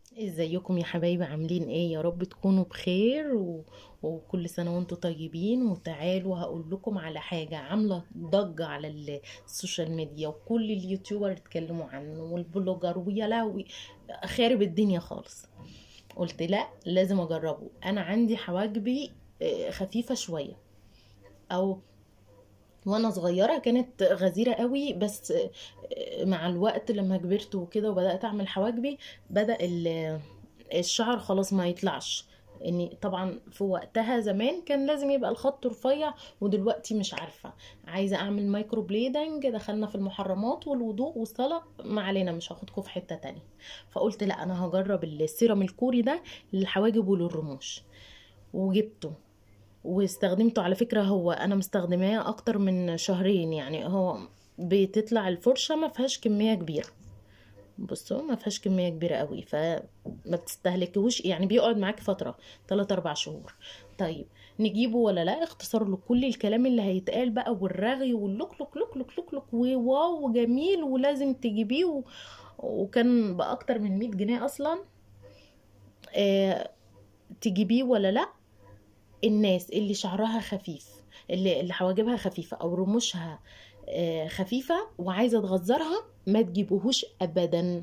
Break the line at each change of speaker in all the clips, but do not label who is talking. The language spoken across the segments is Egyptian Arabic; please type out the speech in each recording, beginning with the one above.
ازيكم يا حبايبي عاملين ايه يا رب تكونوا بخير و... وكل سنة وانتم طيبين وتعالوا هقول لكم على حاجة عاملة ضجة على ال- السوشيال ميديا وكل اليوتيوبر اتكلموا عنه والبلوجر ويا لهوي خارب الدنيا خالص قلت لا لازم اجربه انا عندي حواجبي آه، خفيفة شوية او وانا صغيره كانت غزيره قوي بس مع الوقت لما كبرت وكده وبدات اعمل حواجبي بدا ال- الشعر خلاص ما يطلعش اني طبعا في وقتها زمان كان لازم يبقى الخط رفيع ودلوقتي مش عارفه عايزه اعمل مايكرو بليدنج دخلنا في المحرمات والوضوء والصلاه ما علينا مش هاخدكم في حته تانية فقلت لا انا هجرب السيرم الكوري ده للحواجب وللرموش وجبته واستخدمته على فكرة هو انا مستخدماه اكتر من شهرين يعني هو بتطلع الفرشة ما فيهاش كمية كبيرة بصوا ما فيهاش كمية كبيرة قوي فما بتستهلكوش يعني بيقعد معاك فترة 3 4 شهور طيب نجيبه ولا لا اختصار له كل الكلام اللي هيتقال بقى والرغي واللوك لوك لوك لوك لوك لوك وواو وجميل ولازم تجيبيه و... وكان بأكتر من 100 جنيه اصلا آه... تجيبيه ولا لا الناس اللي شعرها خفيف اللي اللي حواجبها خفيفة أو رموشها آه، خفيفة وعايزة تغزرها ما تجيبوهوش أبدا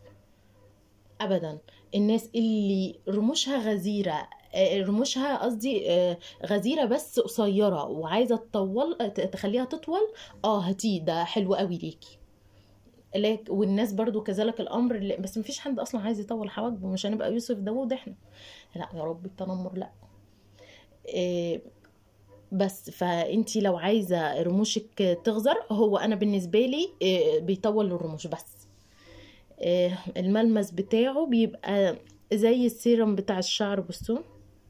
أبدا الناس اللي رموشها غزيرة آه، رموشها قصدي آه، غزيرة بس قصيرة وعايزة تطول آه، ت- تخليها تطول اه هاتيه ده حلو قوي ليكي لك والناس برضو كذلك الامر اللي بس مفيش حد اصلا عايز يطول حواجبه مش هنبقى يوسف داوود احنا لا يا رب التنمر لا إيه بس فانتي لو عايزه رموشك تغزر هو انا بالنسبه لي إيه، بيطول الرموش بس إيه، الملمس بتاعه بيبقى زي السيرم بتاع الشعر بصوا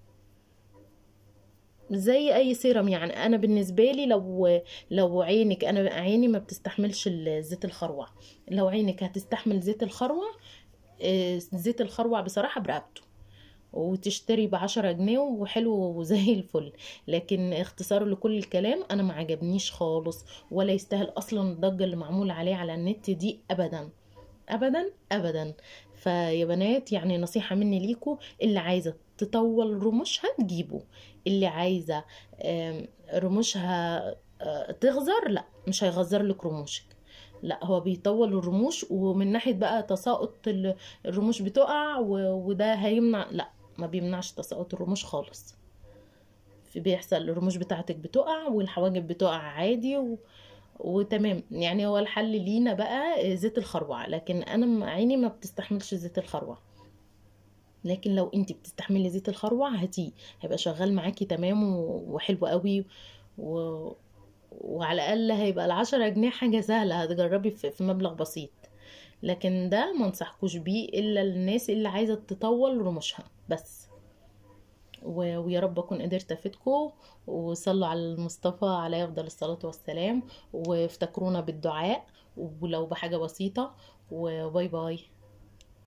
زي اي سيرم يعني انا بالنسبه لي لو لو عينك انا عيني ما بتستحملش ال- زيت الخروع لو عينك هتستحمل زيت الخروع إيه، زيت الخروع بصراحه برقبته وتشتري بعشرة جنيه وحلو وزي الفل لكن اختصار لكل الكلام انا ما عجبنيش خالص ولا يستاهل اصلا الضجة اللي معمولة عليه على النت دي ابدا ابدا ابدا فيا بنات يعني نصيحة مني ليكو اللي عايزة تطول رموشها تجيبه اللي عايزة آم، رموشها آه، تغزر لا مش هيغزر لك رموشك لا هو بيطول الرموش ومن ناحية بقى تساقط ال- الرموش بتقع و- وده هيمنع لا ما بيمنعش تساقط الرموش خالص في بيحصل الرموش بتاعتك بتقع والحواجب بتقع عادي و... وتمام يعني هو الحل لينا بقى زيت الخروع لكن انا م- عيني ما بتستحملش زيت الخروع لكن لو انت بتستحملي زيت الخروع هاتيه هيبقى شغال معاكي تمام و- وحلو قوي و... وعلى الاقل هيبقى العشرة جنيه حاجة سهلة هتجربي في في مبلغ بسيط لكن ده ما انصحكوش بيه الا الناس اللي عايزة تطول رموشها بس و- ويا رب اكون قدرت افيدكم وصلوا على المصطفى عليه افضل الصلاة والسلام وافتكرونا بالدعاء ولو بحاجة بسيطة وباي باي